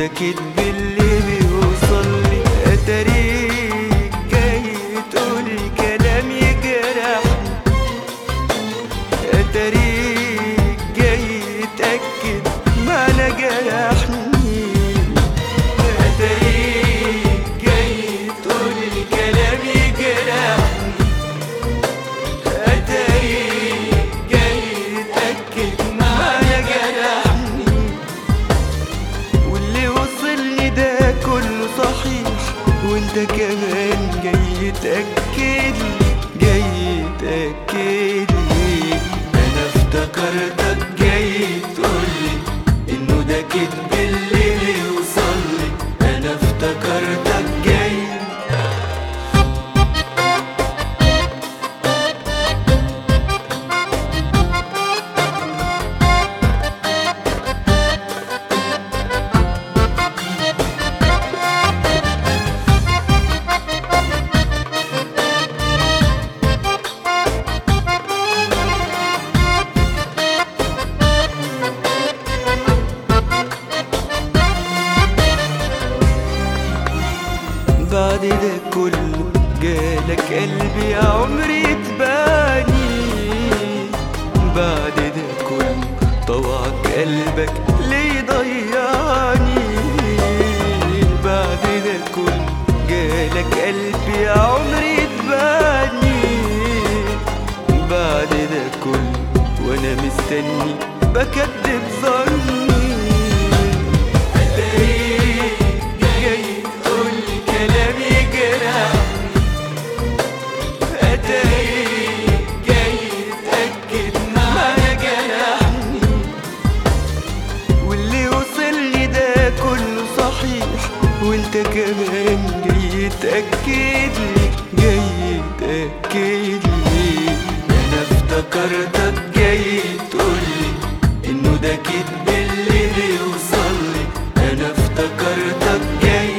ده كدب اللي بيوصل لي اتاريك جاي تقولي كلام يجرحني اتاريك جاي تأكد معنى جرحني اتاريك جاي تقولي كلام يجرحني اتاريك جاي تأكد معنى جرحني واللي وصلني ده كله صحيح وانت كمان جاي تأكد لي جاي تأكد لي انا افتكرتك جاي تقولي انه ده كدب اللي بيوصلي انا افتكرتك جاي بعد ده كله جالك قلبي يا عمري تباني بعد ده كله طوعك قلبك ليه ضيعني بعد ده كله جالك قلبي يا عمري تباني بعد ده كله وانا مستني بكدب ظني أتاريك جاي تقولي كلام يجرحني أتاريك جاي تأكد معنى جرحني واللي وصلني ده كله صحيح وانت كمان جاي تأكد لي جاي تأكد لي انا افتكرتك جاي تقولي انه ده كدب اللي بيوصلي انا افتكرتك جاي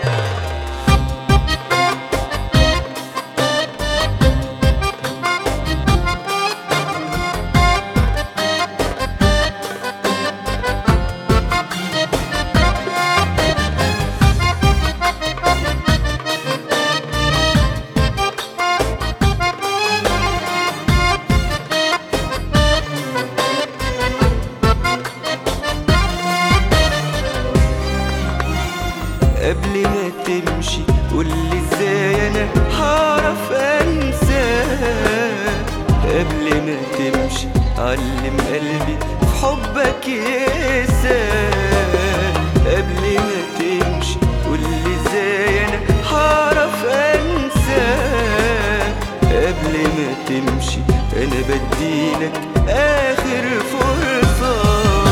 قبل ما تمشي قولي ازاي انا هعرف انسى قبل ما تمشي علم قلبي في حبك يقسى قبل ما تمشي قولي ازاي انا هعرف انسى قبل ما تمشي انا بديلك اخر فرصة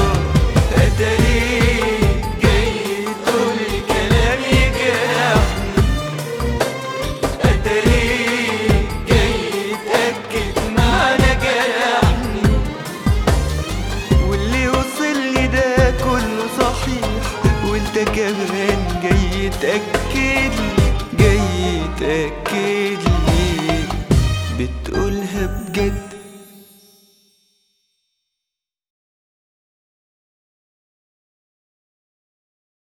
اتاريك جاي تقولي كلام يجرحني اتاريك جاي تأكد معنى جرحني واللي وصلني ده كله صحيح وانت كمان جاي تأكد لي جاي تأكد لي بتقولها بجد